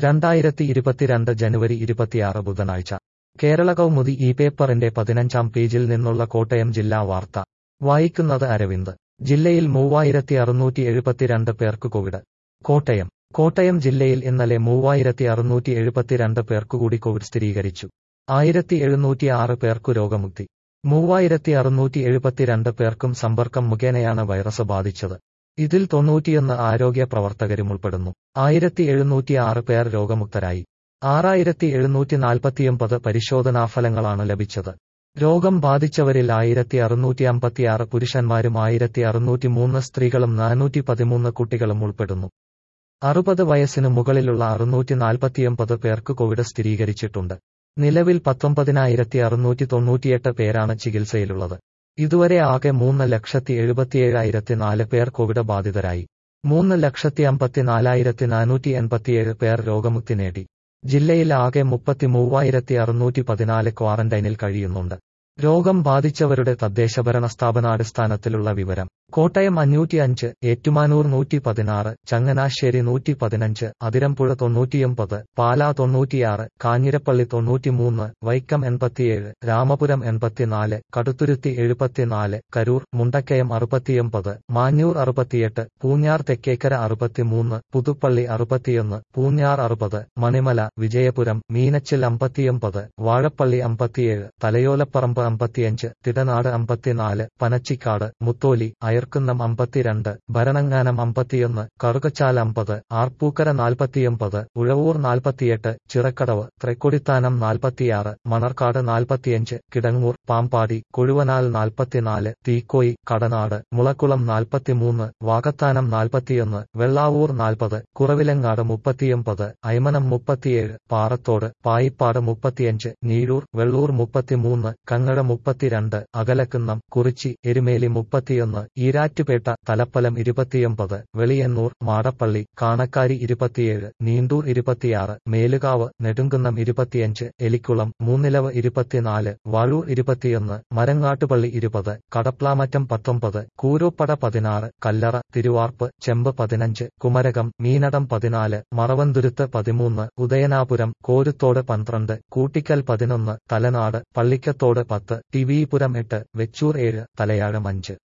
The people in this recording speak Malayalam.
രണ്ടായിരത്തി ഇരുപത്തിരണ്ട് ജനുവരി ഇരുപത്തിയാറ് ബുധനാഴ്ച കേരള കൗമുദി ഈ പേപ്പറിന്റെ പതിനഞ്ചാം പേജിൽ നിന്നുള്ള കോട്ടയം ജില്ലാ വാർത്ത വായിക്കുന്നത് അരവിന്ദ് ജില്ലയിൽ മൂവായിരത്തി അറുന്നൂറ്റി എഴുപത്തിരണ്ട് പേർക്ക് കോവിഡ് കോട്ടയം കോട്ടയം ജില്ലയിൽ ഇന്നലെ മൂവായിരത്തി അറുന്നൂറ്റി എഴുപത്തിരണ്ട് പേർക്ക് കൂടി കോവിഡ് സ്ഥിരീകരിച്ചു ആയിരത്തി എഴുന്നൂറ്റി ആറ് പേർക്കു രോഗമുക്തി മൂവായിരത്തി അറുന്നൂറ്റി എഴുപത്തിരണ്ട് പേർക്കും സമ്പർക്കം മുഖേനയാണ് വൈറസ് ബാധിച്ചത് ഇതിൽ തൊണ്ണൂറ്റിയൊന്ന് ആരോഗ്യ പ്രവർത്തകരും ഉൾപ്പെടുന്നു ആയിരത്തി എഴുന്നൂറ്റി ആറ് പേർ രോഗമുക്തരായി ആറായിരത്തി എഴുന്നൂറ്റി നാൽപ്പത്തിയൊമ്പത് പരിശോധനാഫലങ്ങളാണ് ലഭിച്ചത് രോഗം ബാധിച്ചവരിൽ ആയിരത്തി അറുന്നൂറ്റി അമ്പത്തിയാറ് പുരുഷന്മാരും ആയിരത്തി അറുന്നൂറ്റി മൂന്ന് സ്ത്രീകളും നാനൂറ്റി പതിമൂന്ന് കുട്ടികളും ഉൾപ്പെടുന്നു അറുപത് വയസ്സിനു മുകളിലുള്ള അറുന്നൂറ്റി നാൽപ്പത്തിയൊമ്പത് പേർക്ക് കോവിഡ് സ്ഥിരീകരിച്ചിട്ടുണ്ട് നിലവിൽ പത്തൊമ്പതിനായിരത്തി അറുന്നൂറ്റി തൊണ്ണൂറ്റിയെട്ട് പേരാണ് ചികിത്സയിലുള്ളത് ഇതുവരെ ആകെ മൂന്ന് ലക്ഷത്തി എഴുപത്തിയേഴായിരത്തി നാല് പേർ കോവിഡ് ബാധിതരായി മൂന്ന് ലക്ഷത്തി അമ്പത്തിനാലായിരത്തി നാനൂറ്റി എൺപത്തിയേഴ് പേർ രോഗമുക്തി നേടി ജില്ലയിൽ ആകെ മുപ്പത്തി മൂവായിരത്തി അറുന്നൂറ്റി പതിനാല് ക്വാറന്റൈനിൽ കഴിയുന്നുണ്ട് രോഗം ബാധിച്ചവരുടെ തദ്ദേശഭരണ സ്ഥാപനാടിസ്ഥാനത്തിലുള്ള വിവരം കോട്ടയം അഞ്ഞൂറ്റി അഞ്ച് ഏറ്റുമാനൂർ നൂറ്റി പതിനാറ് ചങ്ങനാശ്ശേരി നൂറ്റി പതിനഞ്ച് അതിരമ്പുഴ തൊണ്ണൂറ്റിയൊമ്പത് പാലാ തൊണ്ണൂറ്റിയാറ് കാഞ്ഞിരപ്പള്ളി തൊണ്ണൂറ്റിമൂന്ന് വൈക്കം എൺപത്തിയേഴ് രാമപുരം എൺപത്തിനാല് കടുത്തുരുത്തി എഴുപത്തിനാല് കരൂർ മുണ്ടക്കയം അറുപത്തിയൊമ്പത് മാഞ്ഞൂർ അറുപത്തിയെട്ട് പൂഞ്ഞാർ തെക്കേക്കര അറുപത്തിമൂന്ന് പുതുപ്പള്ളി അറുപത്തിയൊന്ന് പൂഞ്ഞാർ അറുപത് മണിമല വിജയപുരം മീനച്ചിൽ അമ്പത്തിയൊമ്പത് വാഴപ്പള്ളി അമ്പത്തിയേഴ് തലയോലപ്പറമ്പ് അമ്പത്തിയഞ്ച് തിടനാട് അമ്പത്തിനാല് പനച്ചിക്കാട് മുത്തോലി അയർക്കുന്നം അമ്പത്തിരണ്ട് ഭരണങ്ങാനം അമ്പത്തിയൊന്ന് കറുകച്ചാൽ അമ്പത് ആർപ്പൂക്കര നാൽപ്പത്തിയൊമ്പത് ഉഴവൂർ നാൽപ്പത്തിയെട്ട് ചിറക്കടവ് തൃക്കൊടിത്താനം നാൽപ്പത്തിയാറ് മണർക്കാട് നാൽപ്പത്തിയഞ്ച് കിടങ്ങൂർ പാമ്പാടി കൊഴുവനാൽ നാൽപ്പത്തിനാല് തീക്കോയി കടനാട് മുളക്കുളം നാൽപ്പത്തിമൂന്ന് വാകത്താനം നാൽപ്പത്തിയൊന്ന് വെള്ളാവൂർ നാൽപ്പത് കുറവിലങ്ങാട് മുപ്പത്തിയൊമ്പത് അയ്മനം മുപ്പത്തിയേഴ് പാറത്തോട് പായിപ്പാട് മുപ്പത്തിയഞ്ച് നീഴൂർ വെള്ളൂർ മുപ്പത്തിമൂന്ന് കങ്ങഴ മുപ്പത്തിരണ്ട് അകലക്കുന്നം കുറിച്ചി എരുമേലി മുപ്പത്തിയൊന്ന് ഈരാറ്റുപേട്ട തലപ്പലം ഇരുപത്തിയൊമ്പത് വെളിയന്നൂർ മാടപ്പള്ളി കാണക്കാരി ഇരുപത്തിയേഴ് നീണ്ടൂർ ഇരുപത്തിയാറ് മേലുകാവ് നെടുങ്കുന്നം ഇരുപത്തിയഞ്ച് എലിക്കുളം മൂന്നിലവ് ഇരുപത്തിനാല് വാഴൂർ ഇരുപത്തിയൊന്ന് മരങ്ങാട്ടുപള്ളി ഇരുപത് കടപ്ലാമറ്റം പത്തൊമ്പത് കൂരോപ്പട പതിനാറ് കല്ലറ തിരുവാർപ്പ് ചെമ്പ് പതിനഞ്ച് കുമരകം മീനടം പതിനാല് മറവന്തുരുത്ത് പതിമൂന്ന് ഉദയനാപുരം കോരുത്തോട് പന്ത്രണ്ട് കൂട്ടിക്കൽ പതിനൊന്ന് തലനാട് പള്ളിക്കത്തോട് പത്ത് ടിവിപുരം എട്ട് വെച്ചൂർ ഏഴ് തലയാഴം അഞ്ച്